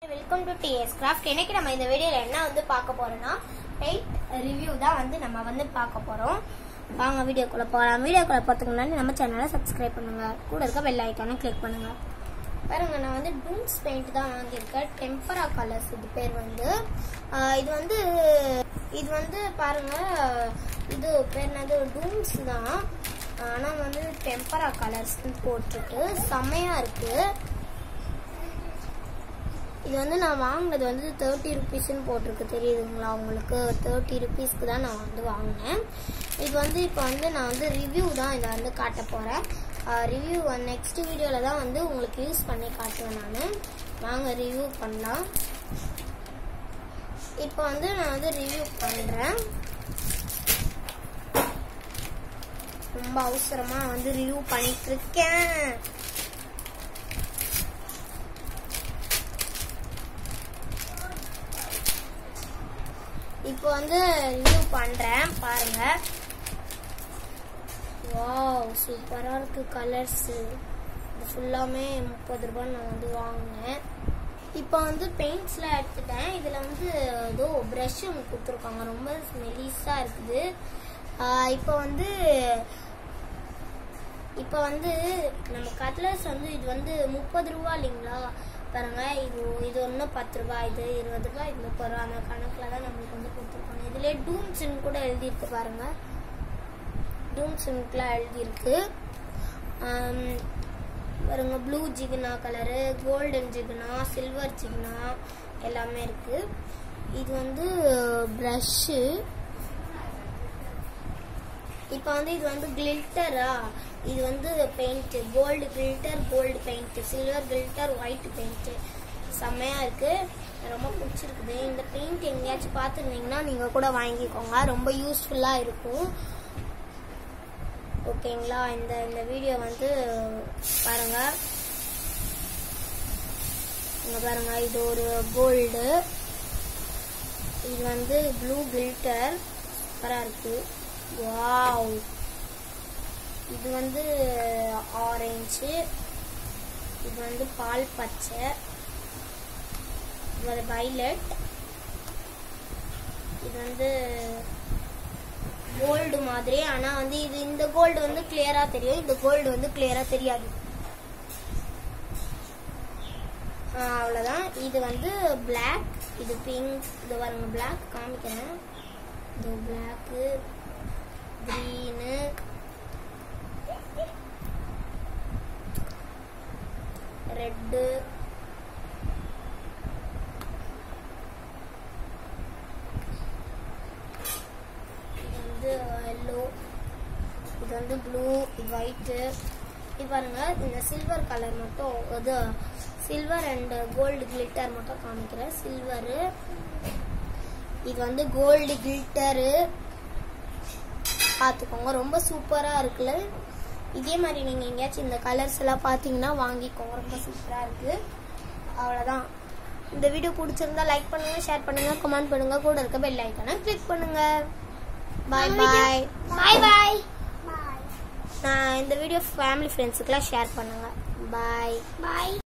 welcome to DS craft இன்னைக்கு நம்ம இந்த வீடியோல என்ன வந்து பார்க்க போறோம்னா பெயிண்ட் ரிவ்யூ தான் வந்து நம்ம வந்து பார்க்க போறோம் வாங்க வீடியோக்குள்ள போகலாம் வீடியோக்குள்ள போறதுக்கு முன்னாடி நம்ம சேனலை சப்ஸ்கிரைப் பண்ணுங்க கூட இருக்க பெல் ஐக்கானை கிளிக் பண்ணுங்க பாருங்க நான் வந்து டூம்ஸ் பெயிண்ட் தான் வாங்கியிருக்கேன் டெம்பரா கலர்ஸ் இது பேர் வந்து ஆஹ் இது வந்து இது வந்து பாருங்க இது பேர் என்னது டூம்ஸ் தான் ஆனா வந்து டெம்பரா கலர்ஸ் போட்டிருக்கு செம்மையா இருக்கு இது வந்து நான் வாங்கினது வந்து தேர்ட்டி ருபீஸ்னு போட்டிருக்கு தெரியுதுங்களா உங்களுக்கு தேர்ட்டி ருபீஸ்க்கு தான் நான் வந்து வாங்கினேன் இது வந்து இப்போ வந்து நான் வந்து ரிவ்யூ தான் இதை வந்து காட்ட போகிறேன் ரிவ்யூ நெக்ஸ்ட் வீடியோவில் தான் வந்து உங்களுக்கு யூஸ் பண்ணி காட்டுவேன் நான் வாங்க ரிவ்யூ பண்ணலாம் இப்போ வந்து நான் வந்து ரிவ்யூ பண்ணுறேன் ரொம்ப அவசரமாக வந்து ரிவ்யூ பண்ணிட்டு இருக்கேன் இப்போ வந்து ரிவ்யூ பண்றேன் பாருங்க வாவ் சூப்பரா இருக்கு கலர்ஸ் இது ஃபுல்லாமே முப்பது ரூபாய் நான் வந்து வாங்கினேன் இப்போ வந்து பெயிண்ட்ஸ்லாம் எடுத்துட்டேன் இதில் வந்து ஏதோ ப்ரஷ் ஒன்று கொடுத்துருக்காங்க ரொம்ப மெலிஸாக இருக்குது ஆஹ் இப்போ வந்து இப்போ வந்து நம்ம கட்லர்ஸ் வந்து இது வந்து முப்பது ரூபா இல்லைங்களா பாருங்க இது இது ஒன்று பத்து ரூபாய் இது இருபது ரூபாய் இது முப்பது ரூபா அந்த கணக்கில் தான் நம்மளுக்கு வந்து கொடுத்துருக்காங்க இதுலேயே டூம்ஸ்ன்னு கூட எழுதியிருக்கு பாருங்க டூம்ஸ்ன்னுக்குலாம் எழுதியிருக்கு ஆம், பாருங்க ப்ளூ ஜிகினா கலரு கோல்டன் ஜிகினா சில்வர் ஜிகினா எல்லாமே இருக்கு இது வந்து ப்ரஷ்ஷு இப்போ வந்து இது வந்து கிளிட்டரா இது வந்து paint gold glitter gold paint silver glitter white paint செம்மையா இருக்கு ரொம்ப பிடிச்சிருக்குது இந்த பெயிண்ட் எங்கேயாச்சும் பார்த்துருந்தீங்கன்னா நீங்க கூட வாங்கிக்கோங்க ரொம்ப யூஸ்ஃபுல்லா இருக்கும் ஓகேங்களா இந்த இந்த வீடியோ வந்து பாருங்க இங்க பாருங்க இது ஒரு கோல்டு இது வந்து ப்ளூ கில்டர் சூப்பரா இருக்கு வாவ் இது வந்து ஆரஞ்சு இது வந்து பால் பச்சை இது வந்து வைலட் இது வந்து கோல்டு மாதிரி ஆனா வந்து இது இந்த கோல்டு வந்து கிளியரா தெரியும் இந்த கோல்டு வந்து கிளியரா தெரியாது ஆ, அவ்வளவுதான் இது வந்து பிளாக் இது பிங்க் இது பாருங்க பிளாக் காமிக்கிறேன் இது பிளாக்கு கிரீனு ரெட்டு இது வந்து எல்லோ இது வந்து ப்ளூ இது ஒயிட்டு இது பாருங்க இந்த சில்வர் கலர் மட்டும் இது சில்வர் அண்ட் கோல்டு கிளிட்டர் மட்டும் காமிக்கிறேன் சில்வரு இது வந்து கோல்டு கிளிட்டரு பார்த்துக்கோங்க ரொம்ப சூப்பராக இருக்குல்ல இதே மாதிரி நீங்கள் எங்கேயாச்சும் இந்த கலர்ஸ் எல்லாம் பார்த்தீங்கன்னா வாங்கிக்கோங்க ரொம்ப சூப்பராக இருக்கு அவ்வளோதான் இந்த வீடியோ பிடிச்சிருந்தா லைக் பண்ணுங்க ஷேர் பண்ணுங்க கமெண்ட் பண்ணுங்க கூட இருக்க பெல் ஐக்கானை கிளிக் பண்ணுங்க பாய் பாய் பாய் பாய் நான் இந்த வீடியோ ஃபேமிலி ஃப்ரெண்ட்ஸுக்கெல்லாம் ஷேர் பண்ணுங்க பாய் பாய்